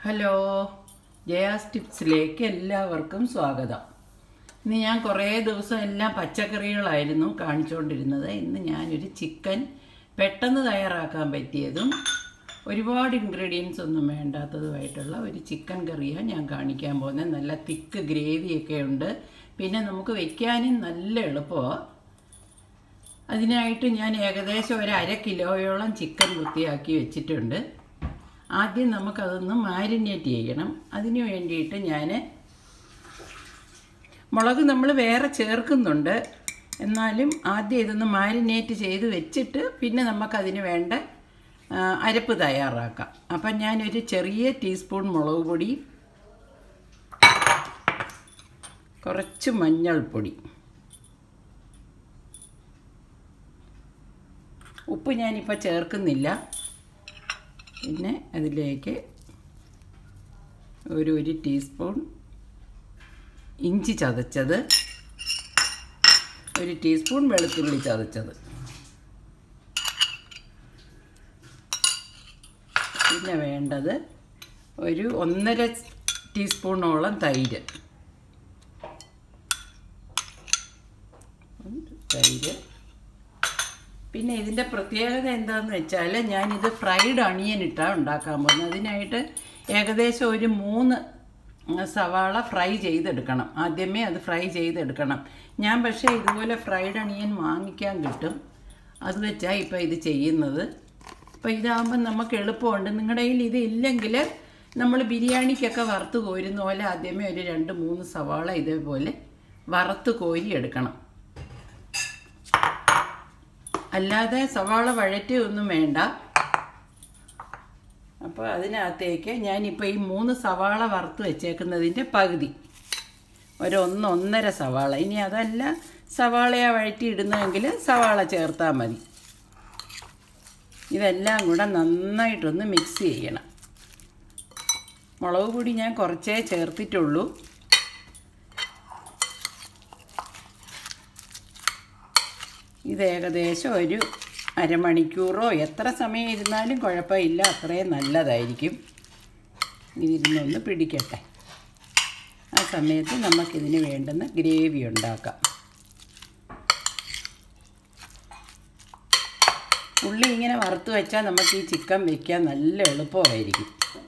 hello Jaya's ടിപ്സിലേക്ക് എല്ലാവർക്കും സ്വാഗതം ഇന്ന് ഞാൻ കുറേ ദിവസം എല്ലാം പച്ചക്കറികളായിരുന്നു കാണിച്ചുകൊണ്ടിരുന്നത് ഇന്ന് ഞാനൊരു ചിക്കൻ പെട്ടെന്ന് തയ്യാറാക്കാൻ പറ്റിയതും ഒരുപാട് ഇൻഗ്രീഡിയൻസ് ഒന്നും വേണ്ടാത്തതുമായിട്ടുള്ള ഒരു ചിക്കൻ കറിയാണ് ഞാൻ കാണിക്കാൻ പോകുന്നത് നല്ല തിക്ക് ഗ്രേവിയൊക്കെ ഉണ്ട് പിന്നെ നമുക്ക് വെക്കാനും നല്ല എളുപ്പമാണ് അതിനായിട്ട് ഞാൻ ഏകദേശം ഒരു അര കിലോയോളം ചിക്കൻ വൃത്തിയാക്കി വെച്ചിട്ടുണ്ട് ആദ്യം നമുക്കതൊന്ന് മാരിനേറ്റ് ചെയ്യണം അതിന് വേണ്ടിയിട്ട് ഞാൻ മുളക് നമ്മൾ വേറെ ചേർക്കുന്നുണ്ട് എന്നാലും ആദ്യം ഇതൊന്ന് മാരിനേറ്റ് ചെയ്ത് വെച്ചിട്ട് പിന്നെ നമുക്കതിന് വേണ്ട ആ, അരപ്പ് തയ്യാറാക്കാം അപ്പം ഞാനൊരു ചെറിയ ടീസ്പൂൺ മുളക് പൊടി കുറച്ച് മഞ്ഞൾപ്പൊടി ഉപ്പ് ഞാനിപ്പോൾ ചേർക്കുന്നില്ല പിന്നെ അതിലേക്ക് ഒരു ഒരു ടീസ്പൂൺ ഇഞ്ചി ചതച്ചത് ഒരു ടീസ്പൂൺ വെളുത്തുള്ളി ചതച്ചത് പിന്നെ വേണ്ടത് ഒരു ഒന്നര ടീസ്പൂണോളം തൈര് തൈര് പിന്നെ ഇതിൻ്റെ പ്രത്യേകത എന്താണെന്ന് വെച്ചാൽ ഞാനിത് ഫ്രൈഡ് അണിയൻ ഇട്ടാണ് ഉണ്ടാക്കാൻ പോകുന്നത് അതിനായിട്ട് ഏകദേശം ഒരു മൂന്ന് സവാള ഫ്രൈ ചെയ്തെടുക്കണം ആദ്യമേ അത് ഫ്രൈ ചെയ്തെടുക്കണം ഞാൻ പക്ഷേ ഇതുപോലെ ഫ്രൈഡ് അണിയൻ വാങ്ങിക്കാൻ കിട്ടും അത് വെച്ചാൽ ഇപ്പോൾ ഇത് ചെയ്യുന്നത് അപ്പോൾ ഇതാകുമ്പോൾ നമുക്ക് എളുപ്പമുണ്ട് നിങ്ങളുടെ കയ്യിൽ ഇത് ഇല്ലെങ്കിൽ നമ്മൾ ബിരിയാണിക്കൊക്കെ വറുത്ത് കോരുന്ന പോലെ ആദ്യമേ ഒരു രണ്ട് മൂന്ന് സവാള ഇതേപോലെ വറുത്ത് കോരി എടുക്കണം അല്ലാതെ സവാള വഴറ്റുകയൊന്നും വേണ്ട അപ്പോൾ അതിനകത്തേക്ക് ഞാനിപ്പോൾ ഈ മൂന്ന് സവാള വറുത്ത് വെച്ചേക്കുന്നതിൻ്റെ പകുതി ഒരു ഒന്ന് ഒന്നര സവാള ഇനി അതല്ല സവാളയെ വഴറ്റി ഇടുന്നതെങ്കിൽ സവാള ചേർത്താൽ മതി ഇതെല്ലാം കൂടെ നന്നായിട്ടൊന്ന് മിക്സ് ചെയ്യണം മുളക് പൊടി ഞാൻ കുറച്ചേ ചേർത്തിട്ടുള്ളൂ ഇത് ഏകദേശം ഒരു അരമണിക്കൂറോ എത്ര സമയം ഇരുന്നാലും കുഴപ്പമില്ല അത്രയും നല്ലതായിരിക്കും ഇതിരുന്നൊന്ന് പിടിക്കട്ടെ ആ സമയത്ത് നമുക്കിതിന് വേണ്ടുന്ന ഗ്രേവി ഉണ്ടാക്കാം ഉള്ളി ഇങ്ങനെ വറുത്ത് വെച്ചാൽ നമുക്ക് ഈ ചിക്കൻ വെക്കാൻ നല്ല എളുപ്പമായിരിക്കും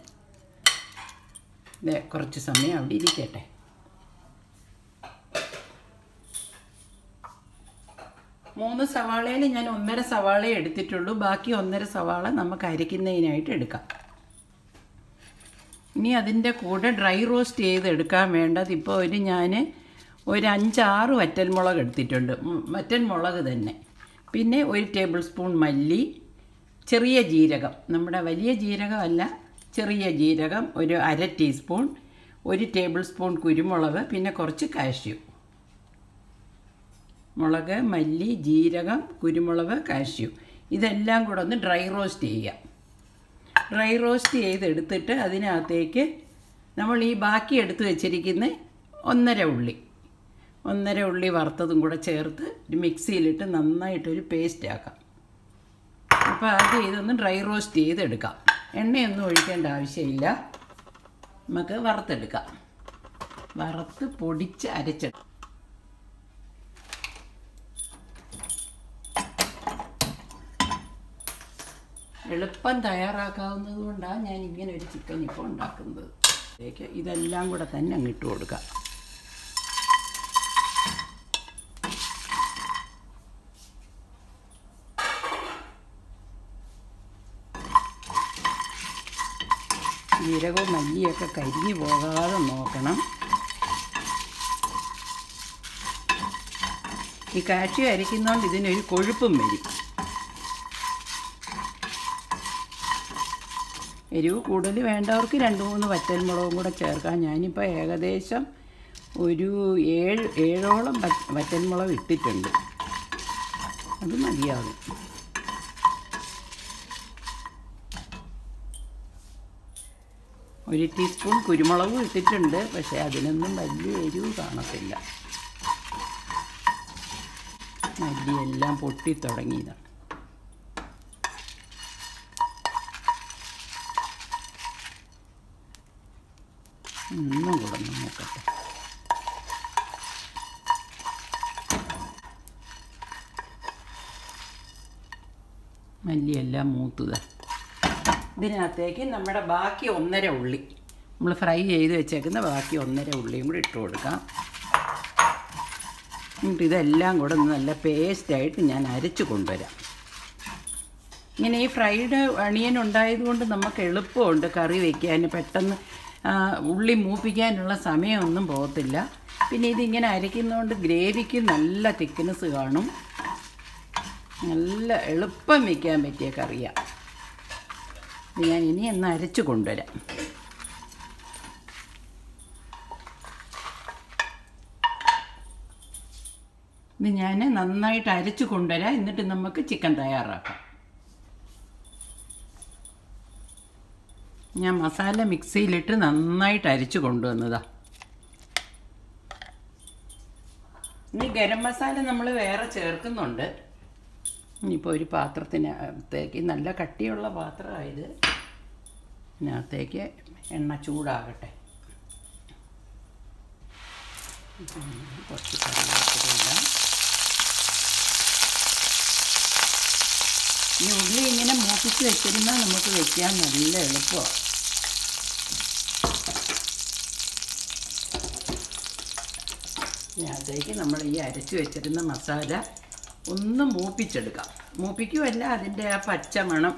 ദേ, കുറച്ച് സമയം അവിടെ ഇരിക്കട്ടെ മൂന്ന് സവാളയിൽ ഞാൻ ഒന്നര സവാളയെ എടുത്തിട്ടുള്ളൂ ബാക്കി ഒന്നര സവാള നമുക്ക് അരയ്ക്കുന്നതിനായിട്ട് എടുക്കാം ഇനി അതിൻ്റെ കൂടെ ഡ്രൈ റോസ്റ്റ് ചെയ്ത് എടുക്കാൻ വേണ്ടത് ഇപ്പോൾ ഒരു ഞാൻ ഒരു അഞ്ചാറ് വറ്റൽമുളക് എടുത്തിട്ടുണ്ട് ഉം, വറ്റൽമുളക് തന്നെ പിന്നെ ഒരു ടേബിൾ സ്പൂൺ മല്ലി ചെറിയ ജീരകം നമ്മുടെ വലിയ ജീരകമല്ല ചെറിയ ജീരകം ഒരു അര ടീസ്പൂൺ ഒരു ടേബിൾ സ്പൂൺ കുരുമുളക് പിന്നെ കുറച്ച് കാഷ്യൂ മുളക് മല്ലി ജീരകം കുരുമുളക് കാഷ്യൂ ഇതെല്ലാം കൂടെ ഒന്ന് ഡ്രൈ റോസ്റ്റ് ചെയ്യാം ഡ്രൈ റോസ്റ്റ് ചെയ്തെടുത്തിട്ട് അതിനകത്തേക്ക് നമ്മൾ ഈ ബാക്കി എടുത്ത് വെച്ചിരിക്കുന്ന ഒന്നര ഉള്ളി ഒന്നര ഉള്ളി വറുത്തതും കൂടെ ചേർത്ത് ഒരു മിക്സിയിലിട്ട് നന്നായിട്ടൊരു പേസ്റ്റ് ആക്കാം അപ്പോൾ ആദ്യം ഇതൊന്ന് ഡ്രൈ റോസ്റ്റ് ചെയ്തെടുക്കാം എണ്ണയൊന്നും ഒഴിക്കേണ്ട ആവശ്യമില്ല നമുക്ക് വറുത്തെടുക്കാം വറുത്ത് പൊടിച്ച് അരച്ചെടുക്കാം എളുപ്പം തയ്യാറാക്കാവുന്നത് കൊണ്ടാണ് ഞാൻ ഇങ്ങനെ ഒരു ചിക്കൻ ഇപ്പോൾ ഉണ്ടാക്കുന്നത് ഇതിലേക്ക് ഇതെല്ലാം കൂടെ തന്നെ അങ്ങ് ഇട്ട് കൊടുക്കാം ജീരകവും മല്ലിയൊക്കെ കരിഞ്ഞു പോകാതെ നോക്കണം ഈ കാച്ചി അരയ്ക്കുന്നതുകൊണ്ട് ഇതിനൊരു കൊഴുപ്പും വരും എരിവ് കൂടുതൽ വേണ്ടവർക്ക് രണ്ട് മൂന്ന് വറ്റൽമുളകും കൂടെ ചേർക്കാം ഞാനിപ്പോൾ ഏകദേശം ഒരു ഏഴ് ഏഴോളം വറ്റ- വറ്റൽമുളക് ഇട്ടിട്ടുണ്ട് അത് മതിയാകും ഒരു ടീസ്പൂൺ കുരുമുളകും ഇട്ടിട്ടുണ്ട് പക്ഷേ അതിനൊന്നും വലിയ എരിവ് കാണത്തില്ല മല്ലിയെല്ലാം പൊട്ടിത്തുടങ്ങിയതാണ് ഒന്നും കൂടെ ഒന്ന് നോക്കട്ടെ മല്ലിയെല്ലാം മൂത്തത് ഇതിനകത്തേക്ക് നമ്മുടെ ബാക്കി ഒന്നര ഉള്ളി നമ്മൾ ഫ്രൈ ചെയ്ത് വെച്ചേക്കുന്ന ബാക്കി ഒന്നര ഉള്ളിയും കൂടി ഇട്ട് കൊടുക്കാം എന്നിട്ട് ഇതെല്ലാം കൂടെ ഒന്ന് നല്ല പേസ്റ്റായിട്ട് ഞാൻ അരച്ച് കൊണ്ടുവരാം ഇങ്ങനെ ഈ ഫ്രൈഡ് അണിയൻ ഉണ്ടായതുകൊണ്ട് നമുക്ക് എളുപ്പമുണ്ട് കറി വയ്ക്കാൻ പെട്ടെന്ന് ആ, ഉള്ളി മൂപ്പിക്കാനുള്ള സമയമൊന്നും പോകത്തില്ല പിന്നെ ഇതിങ്ങനെ അരയ്ക്കുന്നതുകൊണ്ട് ഗ്രേവിക്ക് നല്ല തിക്നെസ് കാണും നല്ല എളുപ്പം വയ്ക്കാൻ പറ്റിയ കറിയാണ് ഇത് ഞാൻ ഇനി ഒന്ന് അരച്ച് കൊണ്ടുവരാം ഇത് ഞാൻ നന്നായിട്ട് അരച്ച് കൊണ്ടുവരാം എന്നിട്ട് നമുക്ക് ചിക്കൻ തയ്യാറാക്കാം ഞാൻ മസാല മിക്സിയിലിട്ട് നന്നായിട്ട് അരച്ച് കൊണ്ടുവന്നതാ ഇനി ഗരം മസാല നമ്മൾ വേറെ ചേർക്കുന്നുണ്ട് ഇനിയിപ്പോൾ ഒരു പാത്രത്തിനകത്തേക്ക് നല്ല കട്ടിയുള്ള പാത്രമായത് ഇതിനകത്തേക്ക് എണ്ണ ചൂടാകട്ടെ ഉം, കുറച്ച് കറിവേപ്പില ഇടാം ഈ ഉള്ളി ഇങ്ങനെ മൂപ്പിച്ച് വെച്ചിരുന്നാൽ നമുക്ക് വെക്കാൻ നല്ല എളുപ്പമാണ് അതിലേക്ക് നമ്മൾ ഈ അരച്ച് വെച്ചിരുന്ന മസാല ഒന്ന് മൂപ്പിച്ചെടുക്കാം മൂപ്പിക്കുമല്ല അതിൻ്റെ ആ പച്ച മണം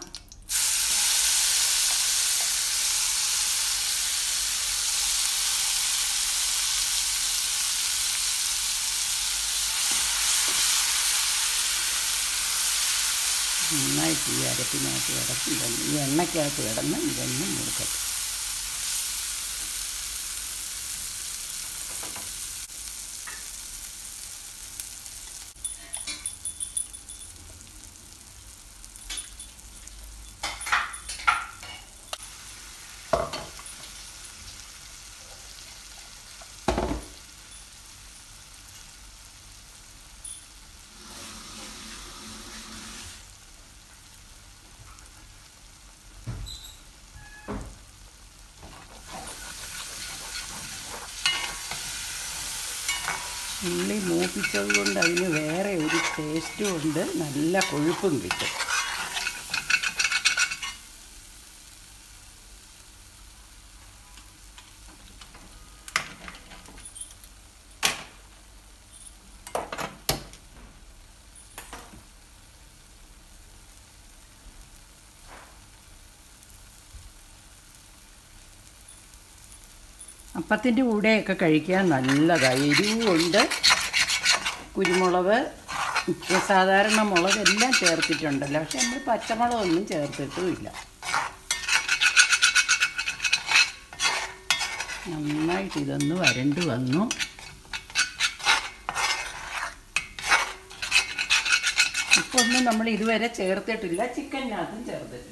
നന്നായിട്ട് ഈ അരപ്പിനകത്ത് കിടന്ന് ഇതൊന്ന് ഈ എണ്ണയ്ക്കകത്ത് കിടന്ന് ഇതൊന്ന് മുറുക്കട്ടെ ഉള്ളി മൂപ്പിച്ചത് കൊണ്ട് അതിന് വേറെ ഒരു ടേസ്റ്റും ഉണ്ട് നല്ല കൊഴുപ്പും കിട്ടും അപ്പത്തിൻ്റെ കൂടെയൊക്കെ കഴിക്കാൻ നല്ലതാണ് എരിവുണ്ട് കുരുമുളക് സാധാരണ മുളകെല്ലാം ചേർത്തിട്ടുണ്ടല്ലോ പക്ഷെ നമ്മൾ പച്ചമുളകൊന്നും ചേർത്തിട്ടുമില്ല നന്നായിട്ട് ഇതൊന്ന് വരണ്ട് വന്നു ഇപ്പോൾ ഒന്നും നമ്മൾ ഇതുവരെ ചേർത്തിട്ടില്ല ചിക്കനകത്തും ചേർത്തിട്ടില്ല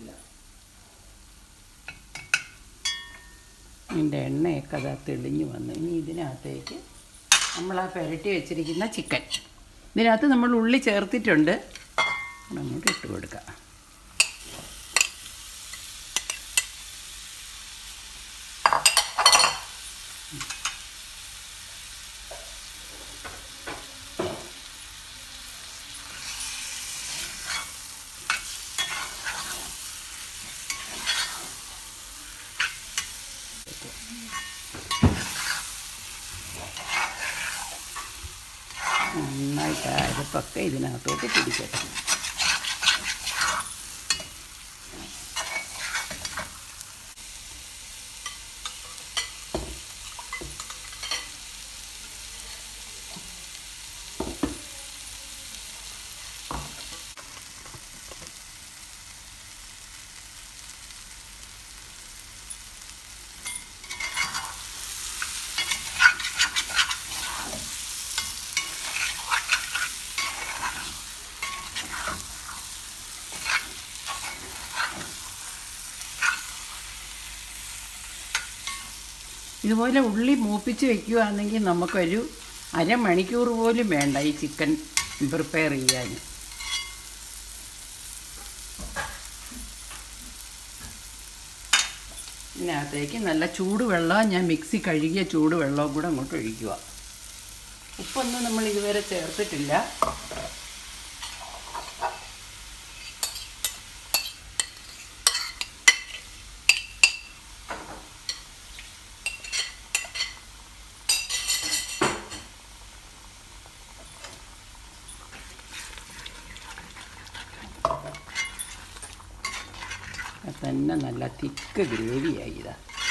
ഇതിൻ്റെ എണ്ണയൊക്കെ അതാ തെളിഞ്ഞ് വന്നു ഇനി ഇതിനകത്തേക്ക് നമ്മൾ ആ പുരട്ടി വെച്ചിരിക്കുന്ന ചിക്കൻ ഇതിനകത്ത് നമ്മൾ ഉള്ളി ചേർത്തിട്ടുണ്ട് അങ്ങോട്ട് ഇട്ട് കൊടുക്കാം നന്നായിട്ട് ആ അരപ്പൊക്കെ ഇതിനകത്തോട്ട് പിടിക്കട്ടെ ഇതുപോലെ ഉള്ളി മൂപ്പിച്ച് വെക്കുകയാണെങ്കിൽ നമുക്കൊരു അരമണിക്കൂർ പോലും വേണ്ട ഈ ചിക്കൻ പ്രിപ്പയർ ചെയ്യാൻ ഇതിനകത്തേക്ക് നല്ല ചൂടുവെള്ളം ഞാൻ മിക്സി കഴുകിയ ചൂടുവെള്ളവും കൂടെ അങ്ങോട്ട് ഒഴിക്കുക ഉപ്പൊന്നും നമ്മൾ ഇതുവരെ ചേർത്തിട്ടില്ല അത് തന്നെ നല്ല തിക്ക് ഗ്രേവിയായി ഇതാ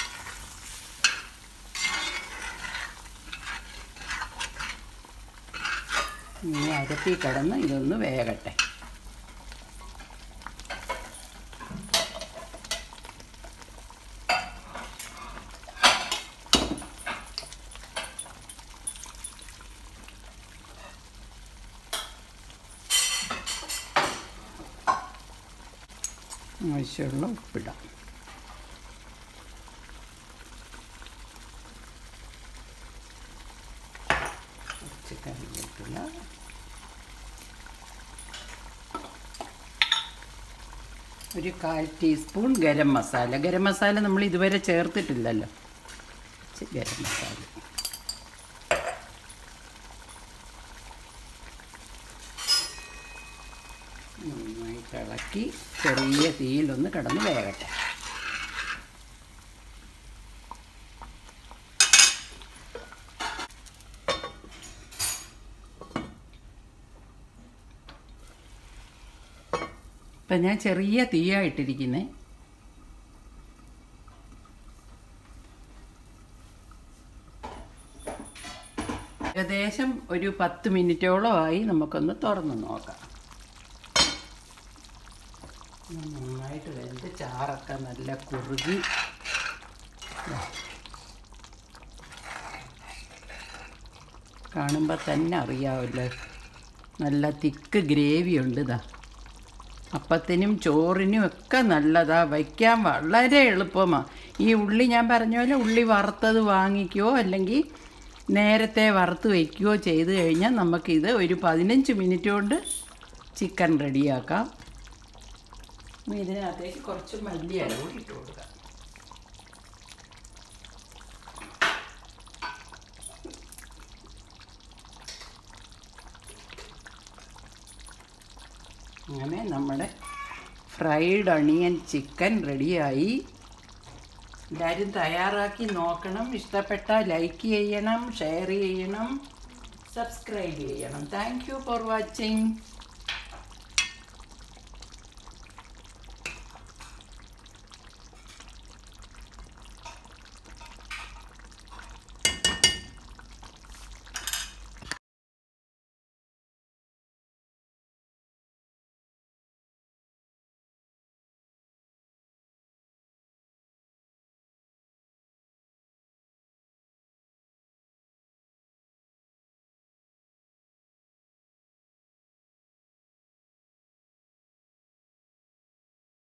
ഇനി അരപ്പി കിടന്ന് ഇതൊന്ന് വേകട്ടെ ആവശ്യമുള്ള ഉപ്പിടാം കുറച്ച് കറിവേപ്പില ഒരു കാൽ ടീസ്പൂൺ ഗരം മസാല ഗരം മസാല നമ്മൾ ഇതുവരെ ചേർത്തിട്ടില്ലല്ലോ കുറച്ച് ഗരം മസാല നന്നായിട്ട് ഇളക്കി ചെറിയ തീയിലൊന്ന് കിടന്ന് വേകട്ടെ ഇപ്പം ഞാൻ ചെറിയ തീയായിട്ടിരിക്കുന്നത് ഏകദേശം ഒരു പത്ത് മിനിറ്റോളമായി നമുക്കൊന്ന് തുറന്ന് നോക്കാം നന്നായിട്ട് വെന്ത് ചാറൊക്കെ നല്ല കുറുകി കാണുമ്പോൾ തന്നെ അറിയാമല്ലോ നല്ല തിക്ക് ഗ്രേവി ഉണ്ട് ഇതാ അപ്പത്തിനും ചോറിനും ഒക്കെ നല്ലതാ വയ്ക്കാൻ വളരെ എളുപ്പമാണ് ഈ ഉള്ളി ഞാൻ പറഞ്ഞ പോലെ ഉള്ളി വറുത്തത് വാങ്ങിക്കുകയോ അല്ലെങ്കിൽ നേരത്തെ വറുത്ത് വയ്ക്കുകയോ ചെയ്ത് കഴിഞ്ഞാൽ നമുക്കിത് ഒരു പതിനഞ്ച് മിനിറ്റ് കൊണ്ട് ചിക്കൻ റെഡിയാക്കാം ഇനി ഇതിനകത്തേക്ക് കുറച്ച് മല്ലിയില കൂടി ഇട്ട് കൊടുക്കാം അങ്ങനെ നമ്മുടെ ഫ്രൈഡ് അണിയൻ ചിക്കൻ റെഡിയായി എല്ലാവരും തയ്യാറാക്കി നോക്കണം ഇഷ്ടപ്പെട്ടാൽ ലൈക്ക് ചെയ്യണം ഷെയർ ചെയ്യണം സബ്സ്ക്രൈബ് ചെയ്യണം താങ്ക് യു ഫോർ വാച്ചിങ്